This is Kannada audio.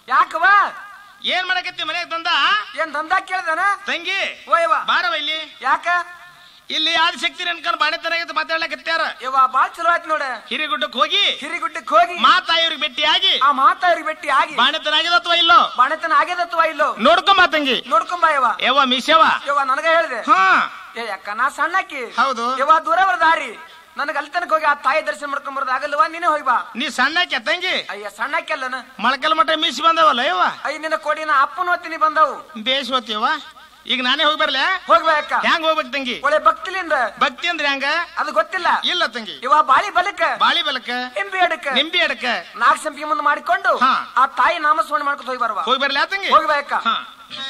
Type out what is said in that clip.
ಯಾಕವ ಏನ್ ಮಾಡಕತ್ತಿ ಮನೆಗೆ ತಂದ ಏನ್ ದಂಧ ಕೇಳ್ದಾನ ತಂಗಿ ಓಯವ ಬಾರವ ಇಲ್ಲಿ ಯಾಕ ಇಲ್ಲಿ ಆದಿಶಕ್ತಿ ಅನ್ಕೊಂಡು ಬಾಣೆತನಾಗಿತ್ತು ಮಾತಾಡ್ಲಕತ್ಯಾರ ಇವ ಬಾಳ್ ಚಲೋ ಆಯ್ತು ನೋಡ ಹಿರಿಗುಡ್ಡಕ್ಕೆ ಹೋಗಿ ಹಿರಿಗುಡ್ಡಕ್ಕೆ ಹೋಗಿ ಮಾತಾಯಿವ್ರಿಗೆ ಭೇಟಿಯಾಗಿ ಆ ಮಾತಾವ್ರಿಗೆ ಭೇಟಿ ಆಗಿ ಬಾಣೆತನಾಗಿದೆ ಅಥವಾ ಇಲ್ಲೋ ಬಾಣತನ ಆಗ್ಯದತ್ವ ಇಲ್ಲೋ ನೋಡ್ಕೊಂಬ ತಂಗಿ ನೋಡ್ಕೊಂಬ ಯವ ಯವ್ವ ಮಿಸವ ಯವ ನನಗ ಹೇಳಿದೆ ಹಾ ಏ ಅಕ್ಕ ನಾ ಸಣ್ಣಕ್ಕಿ ಹೌದು. ಯವ ದೂರ ಬರ ದಾರಿ ನನಗ ಅಲ್ಲಿ ತನಕ ಹೋಗಿ ಆ ತಾಯಿ ದರ್ಶನ ಮಾಡ್ಕೊಂಡ್ ಬರೋದು ಆಗಲ್ವಾ ನೀನೇ ಹೋಗಿ ಬಾ ನೀ ಸಣ್ಣಕ್ಕೆ ತಂಗಿ ಅಯ್ಯ ಸಣ್ಣಕ್ಕಿ ಅಲ್ಲನ ಮೊಳಕಲ್ ಮಠ ಮೀಸಿ ಬಂದವಲ್ಲ ಯವ್ವ ಅಯ್ಯ ನಿನ್ನ ಕೋಡಿನ ಅಪ್ಪನ ಹೊತ್ತಿನಿ ಬಂದವು ಬೇಸ್ ಹೋತಿಯವ್ವ ಈಗ ನಾನೇ ಹೋಗಿ ಬರ್ಲೆ ಹೋಗಿ ಬಾ ಅಕ್ಕ ಹೆಂಗ್ ಹೋಗ್ಬೇಕು ತಂಗಿ ಒಳ್ಳೆ ಭಕ್ತಿಲಿಂದ ಭಕ್ತಿ ಅಂದ್ರೆ ಹೆಂಗ ಅದು ಗೊತ್ತಿಲ್ಲ ಇಲ್ಲ ತಂಗಿ ಇವ ಬಾಳಿ ಬಲಕ ಬಾಳಿ ಬಲಕ್ಕ ನಿಂಬಿ ಅಡಕ ನಿಂಬಿ ಅಡಕ ನಾಲ್ಕು ಸಂಪಿಗೆ ಮುಂದೆ ಮಾಡಿಕೊಂಡು ಹಾ. ಆ ತಾಯಿ ನಾಮಸ್ಮರಣೆ ಮಾಡ್ಕೊಂಡು ಹೋಗಿ ಬರುವ ಹೋಗಿ ಬರ್ಲೆ ತಂಗಿ ಹೋಗಿ ಬಾ ಅಕ್ಕ ಹಾ